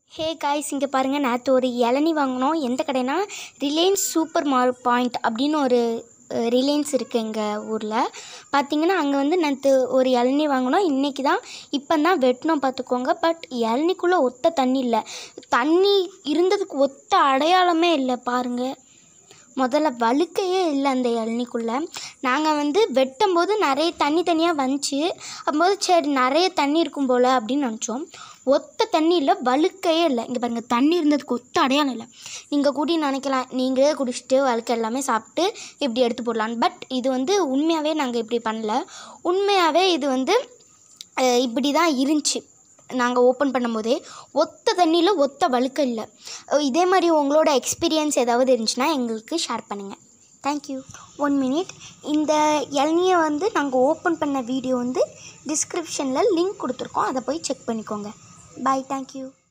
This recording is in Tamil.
ஹே காய்ஸ் இங்கே பாருங்கள் நேற்று ஒரு இளநி வாங்கினோம் எந்த கடைனா ரிலையன்ஸ் சூப்பர் மார் பாயிண்ட் அப்படின்னு ஒரு ரிலையன்ஸ் இருக்குது எங்கள் ஊரில் பார்த்தீங்கன்னா அங்கே வந்து நேற்று ஒரு இளநி வாங்கினோம் இன்றைக்கி தான் இப்போ தான் வெட்டினோம் பார்த்துக்கோங்க பட் இளநிக்குள்ளே ஒத்த தண்ணி இல்லை தண்ணி இருந்ததுக்கு ஒத்த அடையாளமே இல்லை பாருங்கள் முதல்ல வழுக்கையே இல்லை அந்த இளநிக்குள்ளே நாங்கள் வந்து வெட்டும்போது நிறைய தண்ணி தனியாக வந்துச்சு அப்போது சரி நிறைய தண்ணி இருக்கும் போல் அப்படின்னு நினச்சோம் ஒத்த தண்ணி இல்லை வழுக்கையே இல்லை இங்கே பாருங்கள் தண்ணி இருந்ததுக்கு ஒத்த அடையாளம் இல்லை நீங்கள் கூடி நினைக்கலாம் நீங்களே குடிச்சிட்டு வழுக்க எல்லாமே சாப்பிட்டு இப்படி எடுத்து போடலான்னு பட் இது வந்து உண்மையாகவே நாங்கள் இப்படி பண்ணல உண்மையாகவே இது வந்து அஹ், இப்படி தான் இருந்துச்சு நாங்கள் ஓப்பன் பண்ணும்போதே ஒத்த தண்ணியில் ஒத்த வழுக்க இல்லை அஹ், இதே மாதிரி உங்களோட எக்ஸ்பீரியன்ஸ் ஏதாவது இருந்துச்சுன்னா எங்களுக்கு ஷேர் பண்ணுங்கள் தேங்க்யூ ஒன் மினிட் இந்த இளநியை வந்து நாங்கள் ஓப்பன் பண்ண வீடியோ வந்து டிஸ்கிரிப்ஷனில் லிங்க் கொடுத்துருக்கோம் அதை போய் செக் பண்ணிக்கோங்க பாய் தேங்க்யூ